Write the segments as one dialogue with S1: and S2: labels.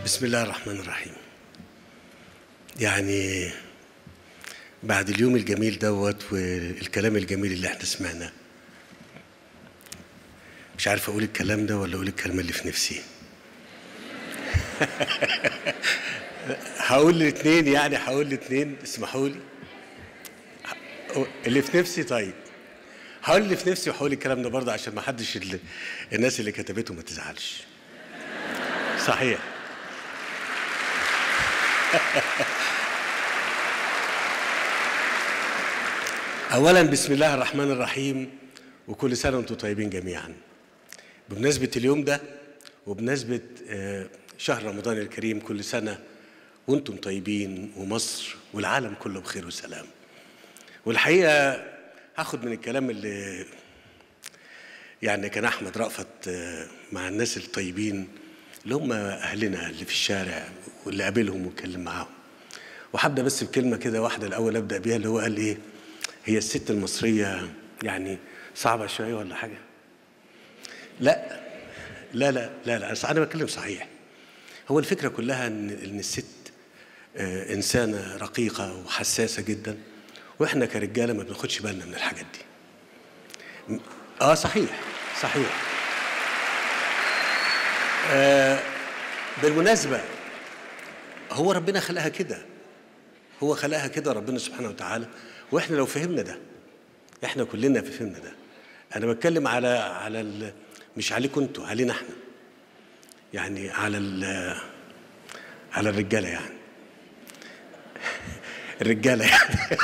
S1: بسم الله الرحمن الرحيم يعني بعد اليوم الجميل دوت والكلام الجميل اللي احنا سمعناه مش عارف اقول الكلام ده ولا اقول الكلمه اللي في نفسي هقول الاثنين يعني هقول الاثنين اسمحوا لي اللي في نفسي طيب هقول اللي في نفسي وهقول الكلام ده برضه عشان ما حدش اللي الناس اللي كتبته ما تزعلش صحيح اولا بسم الله الرحمن الرحيم وكل سنه وانتم طيبين جميعا بمناسبه اليوم ده وبمناسبه آه، شهر رمضان الكريم كل سنه وانتم طيبين ومصر والعالم كله بخير وسلام والحقيقه هاخد من الكلام اللي يعني كان احمد رأفت آه، مع الناس الطيبين اللي هم اهلنا اللي في الشارع واللي قابلهم واتكلم معاهم وهبدا بس بكلمه كده واحده الاول ابدا بيها اللي هو قال ايه هي الست المصريه يعني صعبه شويه ولا حاجه لا لا لا لا لا أصل انا بتكلم صحيح هو الفكره كلها ان ان الست آه، انسانه رقيقه وحساسه جدا واحنا كرجاله ما بناخدش بالنا من الحاجات دي م- اه صحيح صحيح آه بالمناسبه هو ربنا خلقها كده هو خلقها كده ربنا سبحانه وتعالى واحنا لو فهمنا ده احنا كلنا فهمنا ده انا بتكلم على على ال مش عليكم انتوا علينا احنا يعني على ال على الرجاله يعني الرجاله يعني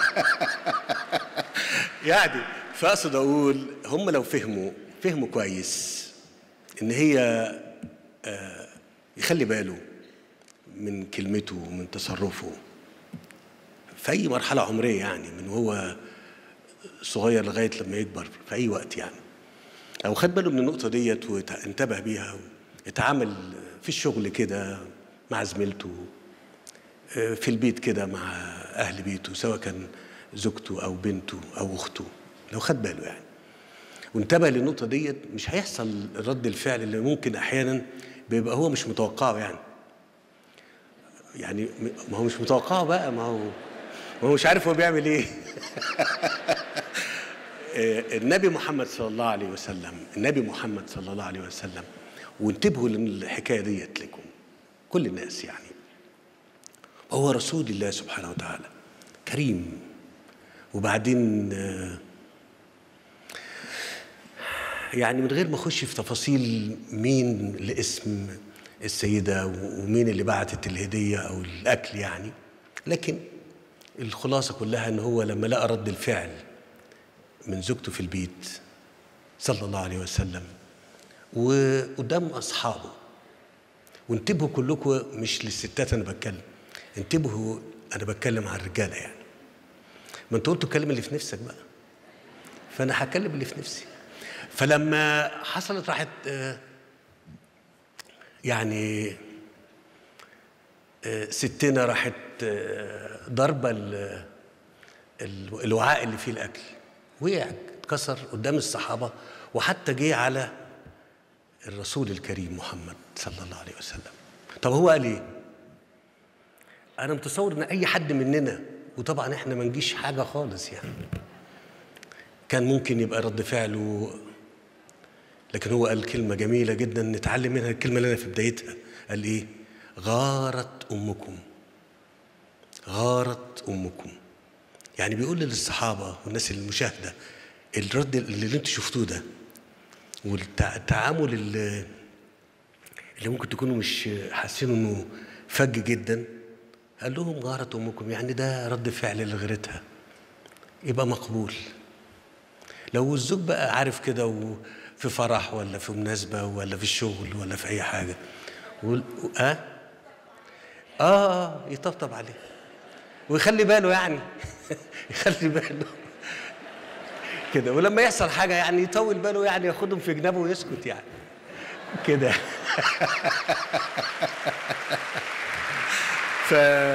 S1: يعني فاقصد اقول هم لو فهموا فهموا كويس ان هي آه، يخلي باله من كلمته ومن تصرفه في اي مرحله عمريه يعني من هو صغير لغايه لما يكبر في اي وقت يعني او خد باله من النقطه ديت وانتبه بيها اتعامل في الشغل كده مع زميلته آه، في البيت كده مع اهل بيته سواء كان زوجته او بنته او اخته لو خد باله يعني وانتبه للنقطه ديت مش هيحصل رد الفعل اللي ممكن احيانا بيبقى هو مش متوقعه يعني يعني ما هو مش متوقعه بقى ما هو ما هو مش عارف هو بيعمل ايه آه، النبي محمد صلى الله عليه وسلم النبي محمد صلى الله عليه وسلم وانتبهوا للحكايه ديت لكم كل الناس يعني هو رسول الله سبحانه وتعالى كريم وبعدين آه، يعني من غير ما اخش في تفاصيل مين لاسم السيده ومين اللي بعتت الهديه او الاكل يعني لكن الخلاصه كلها ان هو لما لقى رد الفعل من زوجته في البيت صلى الله عليه وسلم وقدام اصحابه وانتبهوا كلكم مش للستات انا بتكلم انتبهوا انا بتكلم عن الرجاله يعني ما انت قلت الكلام اللي في نفسك بقى فانا هتكلم اللي في نفسي فلما حصلت راحت آه، يعني آه، ستنا راحت آه، ضربه ال- ال- الوعاء اللي فيه الاكل وقع اتكسر قدام الصحابه وحتى جه على الرسول الكريم محمد صلى الله عليه وسلم طب هو قال ايه انا متصور ان اي حد مننا وطبعا احنا ما نجيش حاجه خالص يعني كان ممكن يبقى رد فعله لكن هو قال كلمه جميله جدا نتعلم منها الكلمه اللي انا في بدايتها قال ايه غارت امكم غارت امكم يعني بيقول للصحابه والناس المشاهده الرد اللي انتوا شفتوه ده والتعامل اللي اللي ممكن تكونوا مش حاسين انه فج جدا قال لهم غارت امكم يعني ده رد فعل لغيرتها يبقى مقبول لو الزوج بقى عارف كده وفي فرح ولا في مناسبة ولا في الشغل ولا في أي حاجة وال... آه؟ آه آه يطبطب عليه ويخلي باله يعني يخلي باله كده ولما يحصل حاجة يعني يطول باله يعني ياخدهم في جنبه ويسكت يعني كده ف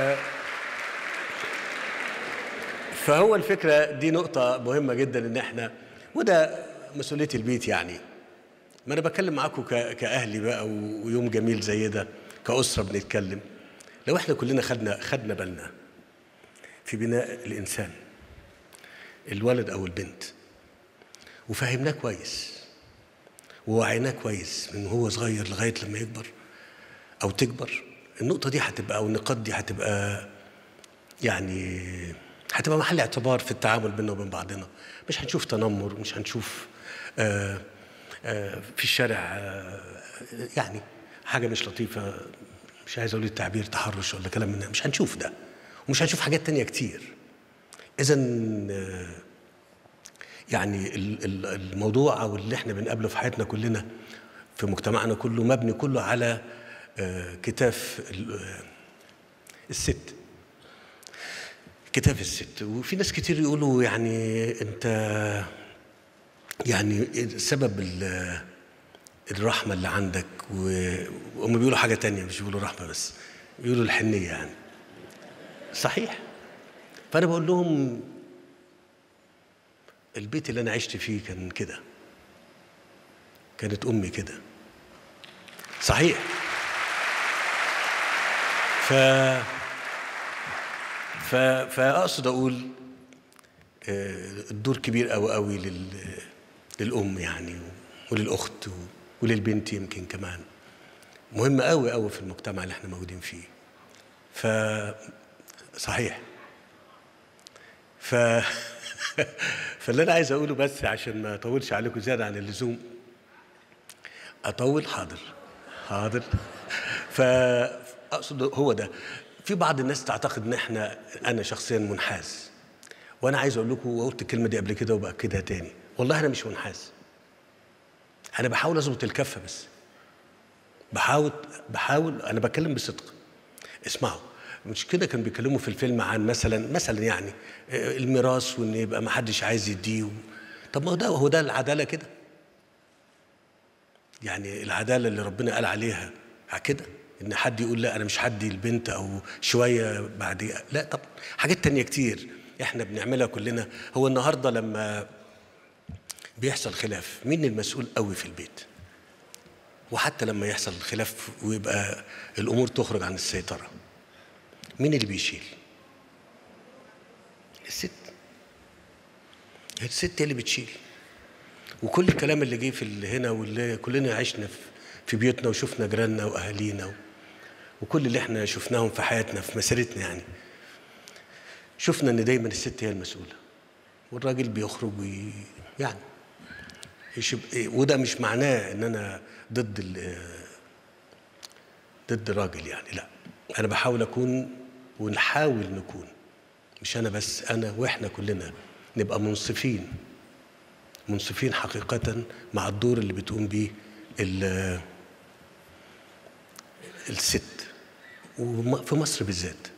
S1: فهو الفكرة دي نقطة مهمة جدا إن إحنا وده مسؤولية البيت يعني ما أنا بتكلم معاكم ك- كأهلي بقى و- ويوم جميل زي ده كأسرة بنتكلم لو احنا كلنا خدنا خدنا بالنا في بناء الإنسان الولد أو البنت وفهمناه كويس ووعيناه كويس من هو صغير لغاية لما يكبر أو تكبر النقطة دي هتبقى أو النقاط دي هتبقى يعني هتبقى محل اعتبار في التعامل بيننا وبين بعضنا مش هنشوف تنمر مش هنشوف آآ آآ في الشارع يعني حاجة مش لطيفة مش عايز أقول التعبير تحرش ولا كلام من ده مش هنشوف ده ومش هنشوف حاجات تانية كتير إذا يعني الموضوع أو اللي إحنا بنقابله في حياتنا كلنا في مجتمعنا كله مبني كله على كتاف الست كتاف الست وفي ناس كتير يقولوا يعني انت يعني سبب الرحمة اللي عندك وهم بيقولوا حاجة تانية مش بيقولوا رحمة بس بيقولوا الحنية يعني صحيح فأنا بقول لهم البيت اللي أنا عشت فيه كان كده كانت أمي كده صحيح ف ف فاقصد اقول الدور كبير قوي قوي لل للام يعني وللاخت وللبنت يمكن كمان مهم قوي قوي في المجتمع اللي احنا موجودين فيه ف صحيح ف فاللي انا عايز اقوله بس عشان ما اطولش عليكم زياده عن اللزوم اطول حاضر حاضر فاقصد هو ده في بعض الناس تعتقد ان احنا انا شخصيا منحاز وانا عايز اقول لكم وقلت الكلمه دي قبل كده وباكدها تاني والله انا مش منحاز انا بحاول اظبط الكفه بس بحاول بحاول انا بتكلم بصدق اسمعوا مش كده كانوا بيتكلموا في الفيلم عن مثلا مثلا يعني الميراث وان يبقى ما حدش عايز يديه طب ما هو ده هو ده العداله كده يعني العداله اللي ربنا قال عليها كده ان حد يقول لا انا مش هدي البنت او شويه بعد لا طب حاجات تانية كتير احنا بنعملها كلنا هو النهارده لما بيحصل خلاف مين المسؤول قوي في البيت وحتى لما يحصل خلاف ويبقى الامور تخرج عن السيطره مين اللي بيشيل الست الست اللي بتشيل وكل الكلام اللي جه في اللي هنا واللي كلنا عشنا في في بيوتنا وشفنا جيراننا واهالينا وكل اللي احنا شفناهم في حياتنا في مسيرتنا يعني شفنا ان دايما الست هي المسؤوله والراجل بيخرج وي يعني يشب... وده مش معناه ان انا ضد ال... ضد الراجل يعني لا انا بحاول اكون ونحاول نكون مش انا بس انا واحنا كلنا نبقى منصفين منصفين حقيقه مع الدور اللي بتقوم بيه الست وفي مصر بالذات